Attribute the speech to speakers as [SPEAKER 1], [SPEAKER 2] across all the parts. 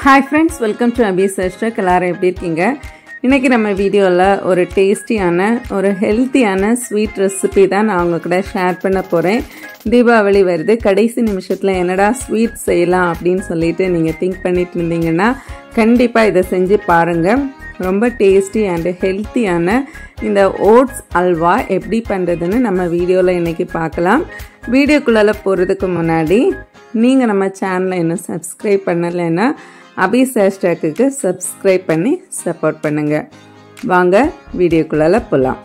[SPEAKER 1] hi friends welcome to Abhi சஷ்டக் எல்லாரும் எப்படி இருக்கீங்க இன்றைக்கி நம்ம வீடியோவில் ஒரு டேஸ்டியான ஒரு ஹெல்த்தியான ஸ்வீட் ரெசிபி தான் நான் உங்க கூட ஷேர் பண்ண போகிறேன் தீபாவளி வருது கடைசி நிமிஷத்தில் என்னடா ஸ்வீட் செய்யலாம் அப்படின்னு சொல்லிட்டு நீங்கள் திங்க் பண்ணிட்டு இருந்தீங்கன்னா கண்டிப்பாக இதை செஞ்சு பாருங்கள் ரொம்ப டேஸ்டி அண்டு ஹெல்த்தியான இந்த ஓட்ஸ் அல்வா எப்படி பண்ணுறதுன்னு நம்ம வீடியோவில் இன்றைக்கி பார்க்கலாம் வீடியோக்குள்ளே போகிறதுக்கு முன்னாடி நீங்கள் நம்ம சேனலை இன்னும் சப்ஸ்கிரைப் பண்ணலைன்னா அபி சேஷ்டாக்கு சப்ஸ்கிரைப் பண்ணி சப்போர்ட் பண்ணுங்கள் வாங்க வீடியோக்குள்ளே போகலாம்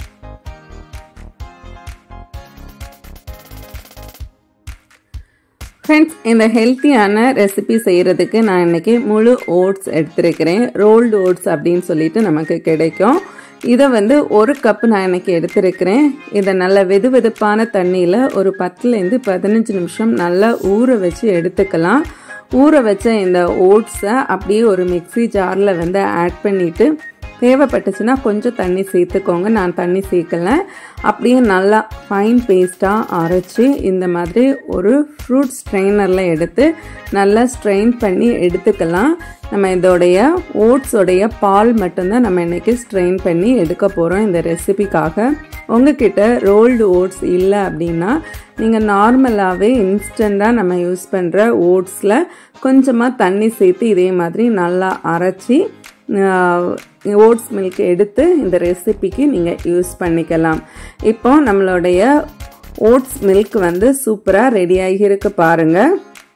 [SPEAKER 1] ஃப்ரெண்ட்ஸ் இந்த ஹெல்த்தியான ரெசிபி செய்கிறதுக்கு நான் இன்றைக்கி முழு ஓட்ஸ் எடுத்திருக்கிறேன் ரோல்டு ஓட்ஸ் அப்படின்னு சொல்லிட்டு நமக்கு கிடைக்கும் இதை வந்து ஒரு கப்பு நான் இன்றைக்கி எடுத்திருக்கிறேன் இதை நல்ல வெது வெதுப்பான தண்ணியில் ஒரு பத்துலேருந்து பதினஞ்சு நிமிஷம் நல்லா ஊற வச்சு எடுத்துக்கலாம் ஊற வச்ச இந்த ஓட்ஸை அப்படியே ஒரு மிக்சி ஜாரில் வந்து ஆட் பண்ணிவிட்டு தேவைப்பட்டுச்சுன்னா கொஞ்சம் தண்ணி சேர்த்துக்கோங்க நான் தண்ணி சேர்க்கலை அப்படியே நல்லா ஃபைன் பேஸ்ட்டாக அரைச்சி இந்த மாதிரி ஒரு ஃப்ரூட் ஸ்ட்ரெயினரில் எடுத்து நல்லா ஸ்ட்ரெயின் பண்ணி எடுத்துக்கலாம் நம்ம இதோடைய ஓட்ஸோடைய பால் மட்டும்தான் நம்ம இன்றைக்கி ஸ்ட்ரெயின் பண்ணி எடுக்க போகிறோம் இந்த ரெசிபிக்காக உங்ககிட்ட ரோல்டு ஓட்ஸ் இல்லை அப்படின்னா நீங்கள் நார்மலாகவே இன்ஸ்டண்ட்டாக நம்ம யூஸ் பண்ணுற ஓட்ஸில் கொஞ்சமாக தண்ணி சேர்த்து இதே மாதிரி நல்லா அரைச்சி ஓட்ஸ் மில்க் எடுத்து இந்த ரெசிபிக்கு நீங்கள் யூஸ் பண்ணிக்கலாம் இப்போ நம்மளுடைய ஓட்ஸ் மில்க் வந்து சூப்பராக ரெடி ஆகியிருக்கு பாருங்கள்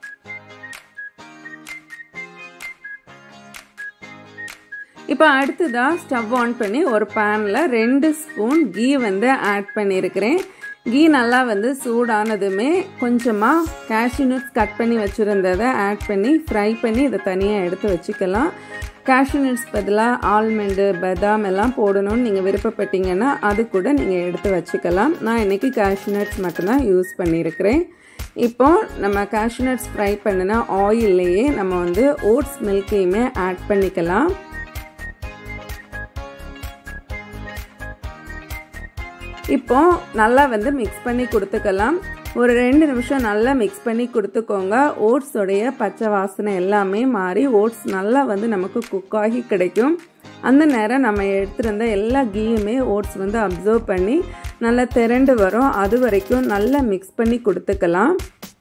[SPEAKER 1] இப்போ அடுத்ததாக ஸ்டவ் ஆன் பண்ணி ஒரு பேனில் ரெண்டு ஸ்பூன் கீ வந்து ஆட் பண்ணியிருக்கிறேன் கீ நல்லா வந்து சூடானதுமே கொஞ்சமாக கேஷ்யூ நட்ஸ் கட் பண்ணி வச்சுருந்ததை ஆட் பண்ணி ஃப்ரை பண்ணி இதை தனியாக எடுத்து வச்சுக்கலாம் கேஷ்யூ நட்ஸ் பதிலாக ஆல்மண்டு பதாம் எல்லாம் போடணும்னு நீங்கள் விருப்பப்பட்டீங்கன்னா அது கூட நீங்கள் எடுத்து வச்சுக்கலாம் நான் இன்றைக்கி கேஷ்யூ நட்ஸ் மட்டும்தான் யூஸ் பண்ணியிருக்கிறேன் இப்போ நம்ம கேஷ்யூ நட்ஸ் ஃப்ரை பண்ணின ஆயில்லையே நம்ம வந்து ஓட்ஸ் மில்கையுமே ஆட் பண்ணிக்கலாம் இப்போ நல்லா வந்து மிக்ஸ் பண்ணி கொடுத்துக்கலாம் ஒரு ரெண்டு நிமிஷம் நல்லா மிக்ஸ் பண்ணி கொடுத்துக்கோங்க ஓட்ஸோடைய பச்சை வாசனை எல்லாமே மாறி ஓட்ஸ் நல்லா வந்து நமக்கு குக் ஆகி கிடைக்கும் அந்த நேரம் நம்ம எடுத்துருந்த எல்லா கீயுமே ஓட்ஸ் வந்து அப்சர்வ் பண்ணி நல்லா திரண்டு வரும் அது வரைக்கும் நல்லா மிக்ஸ் பண்ணி கொடுத்துக்கலாம்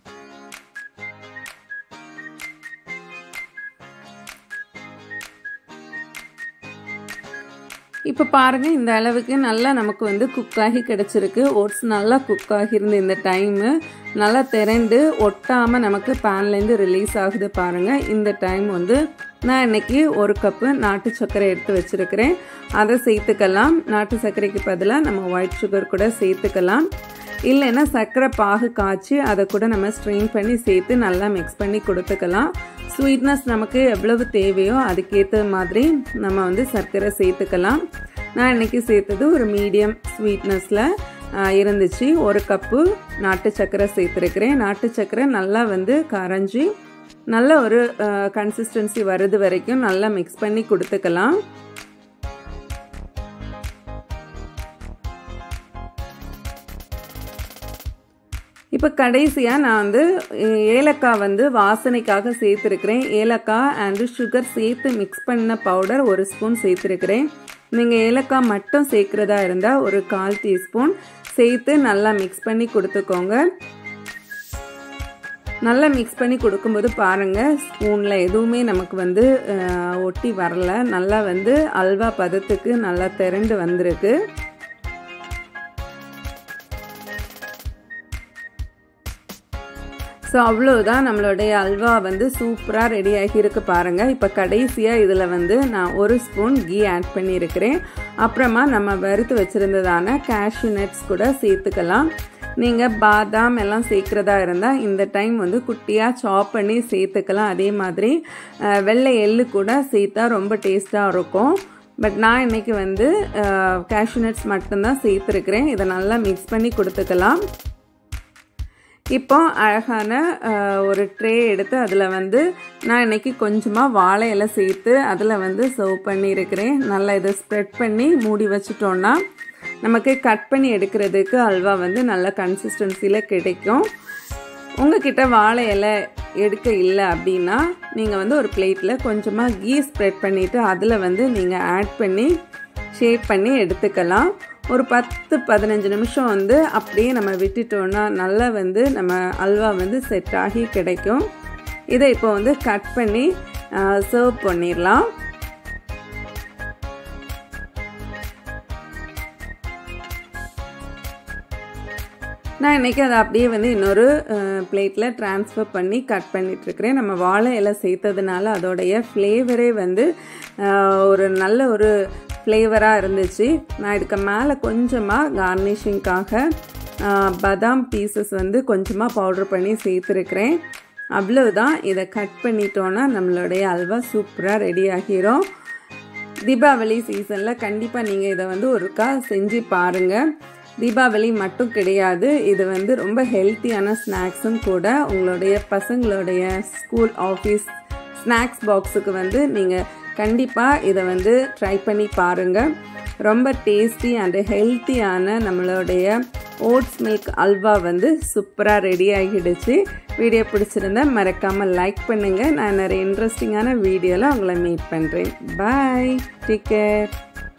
[SPEAKER 1] இப்போ பாருங்கள் இந்த அளவுக்கு நல்லா நமக்கு வந்து குக் ஆகி கிடச்சிருக்கு ஓட்ஸ் நல்லா குக் ஆகியிருந்த இந்த டைமு நல்லா திரண்டு ஒட்டாமல் நமக்கு பேன்லேருந்து ரிலீஸ் ஆகுது பாருங்கள் இந்த டைம் வந்து நான் இன்றைக்கி ஒரு கப்பு நாட்டு சர்க்கரை எடுத்து வச்சுருக்கிறேன் அதை சேர்த்துக்கலாம் நாட்டு சர்க்கரைக்கு பதிலாக நம்ம ஒயிட் சுகர் கூட சேர்த்துக்கலாம் இல்லைன்னா சர்க்கரை பாகு காய்ச்சி அதை கூட நம்ம ஸ்ட்ரெயின் பண்ணி சேர்த்து நல்லா மிக்ஸ் பண்ணி கொடுத்துக்கலாம் ஸ்வீட்னஸ் நமக்கு எவ்வளவு தேவையோ அதுக்கேற்ற மாதிரி நம்ம வந்து சர்க்கரை சேர்த்துக்கலாம் நான் இன்றைக்கி சேர்த்தது ஒரு மீடியம் ஸ்வீட்னஸில் இருந்துச்சு ஒரு கப்பு நாட்டு சர்க்கரை சேர்த்துருக்கிறேன் நாட்டு சர்க்கரை நல்லா வந்து கரைஞ்சி நல்ல ஒரு கன்சிஸ்டன்சி வருது வரைக்கும் நல்லா மிக்ஸ் பண்ணி கொடுத்துக்கலாம் இப்போ கடைசியாக நான் வந்து ஏலக்காய் வந்து வாசனைக்காக சேர்த்துருக்கிறேன் ஏலக்காய் அண்டு சுகர் சேர்த்து மிக்ஸ் பண்ண பவுடர் ஒரு ஸ்பூன் சேர்த்துருக்கிறேன் நீங்கள் ஏலக்காய் மட்டும் சேர்க்குறதா இருந்தால் ஒரு கால் டீஸ்பூன் சேர்த்து நல்லா மிக்ஸ் பண்ணி கொடுத்துக்கோங்க நல்லா மிக்ஸ் பண்ணி கொடுக்கும்போது பாருங்கள் ஸ்பூனில் எதுவுமே நமக்கு வந்து ஒட்டி வரல நல்லா வந்து அல்வா பதத்துக்கு நல்லா திரண்டு வந்திருக்கு ஸோ அவ்வளோதான் நம்மளுடைய அல்வா வந்து சூப்பராக ரெடி ஆகியிருக்கு பாருங்கள் இப்போ கடைசியாக இதில் வந்து நான் ஒரு ஸ்பூன் கீ ஆட் பண்ணியிருக்கிறேன் அப்புறமா நம்ம வறுத்து வச்சுருந்ததான கேஷ்யூ நட்ஸ் கூட சேர்த்துக்கலாம் நீங்கள் பாதாம் எல்லாம் சேர்க்குறதா இருந்தால் இந்த டைம் வந்து குட்டியாக சாப் பண்ணி சேர்த்துக்கலாம் அதே மாதிரி வெள்ளை எள்ளு கூட சேர்த்தா ரொம்ப டேஸ்ட்டாக இருக்கும் பட் நான் இன்றைக்கி வந்து கேஷ்யூ நட்ஸ் மட்டும்தான் சேர்த்துருக்கிறேன் இதை நல்லா மிக்ஸ் பண்ணி கொடுத்துக்கலாம் இப்போ அழகான ஒரு ட்ரே எடுத்து அதில் வந்து நான் இன்றைக்கி கொஞ்சமாக வாழை இலை சேர்த்து அதில் வந்து சர்வ் பண்ணியிருக்கிறேன் நல்லா இதை ஸ்ப்ரெட் பண்ணி மூடி வச்சிட்டோன்னா நமக்கு கட் பண்ணி எடுக்கிறதுக்கு அல்வா வந்து நல்ல கன்சிஸ்டன்சியில் கிடைக்கும் உங்ககிட்ட வாழை இலை எடுக்க இல்லை அப்படின்னா நீங்கள் வந்து ஒரு பிளேட்டில் கொஞ்சமாக கீ ஸ்ப்ரெட் பண்ணிவிட்டு அதில் வந்து நீங்கள் ஆட் பண்ணி ஷேப் பண்ணி எடுத்துக்கலாம் ஒரு பத்து பதினஞ்சு நிமிஷம் வந்து அப்படியே நம்ம விட்டுட்டோன்னா நல்லா வந்து நம்ம அல்வா வந்து செட் ஆகி கிடைக்கும் இதை இப்போ வந்து கட் பண்ணி சர்வ் பண்ணிடலாம் நான் இன்றைக்கி அதை அப்படியே வந்து இன்னொரு பிளேட்டில் ட்ரான்ஸ்ஃபர் பண்ணி கட் பண்ணிகிட்ருக்கிறேன் நம்ம வாழை இலை சேர்த்ததுனால அதோடைய ஃப்ளேவரே வந்து ஒரு நல்ல ஒரு ஃப்ளேவராக இருந்துச்சு நான் இதுக்கு மேலே கொஞ்சமாக கார்னிஷிங்காக பதாம் பீசஸ் வந்து கொஞ்சமாக பவுட்ரு பண்ணி சேர்த்துருக்கிறேன் அவ்வளவுதான் இதை கட் பண்ணிட்டோன்னா நம்மளுடைய அல்வா சூப்பராக ரெடி ஆகிரும் தீபாவளி சீசனில் கண்டிப்பாக நீங்கள் இதை வந்து ஒருக்கா செஞ்சு பாருங்கள் தீபாவளி மட்டும் கிடையாது இது வந்து ரொம்ப ஹெல்த்தியான ஸ்நாக்ஸும் கூட உங்களுடைய பசங்களுடைய ஸ்கூல் ஆஃபீஸ் ஸ்நாக்ஸ் பாக்ஸுக்கு வந்து நீங்கள் கண்டிப்பாக இதை வந்து ட்ரை பண்ணி பாருங்கள் ரொம்ப டேஸ்டி அண்டு ஹெல்த்தியான நம்மளுடைய ஓட்ஸ் மில்க் அல்வா வந்து சூப்பராக ரெடி ஆகிடுச்சு வீடியோ பிடிச்சிருந்தா மறக்காமல் லைக் பண்ணுங்கள் நான் நிறைய இன்ட்ரெஸ்டிங்கான வீடியோவில் உங்களை மீட் பண்ணுறேன் பாய் டேக் கேர்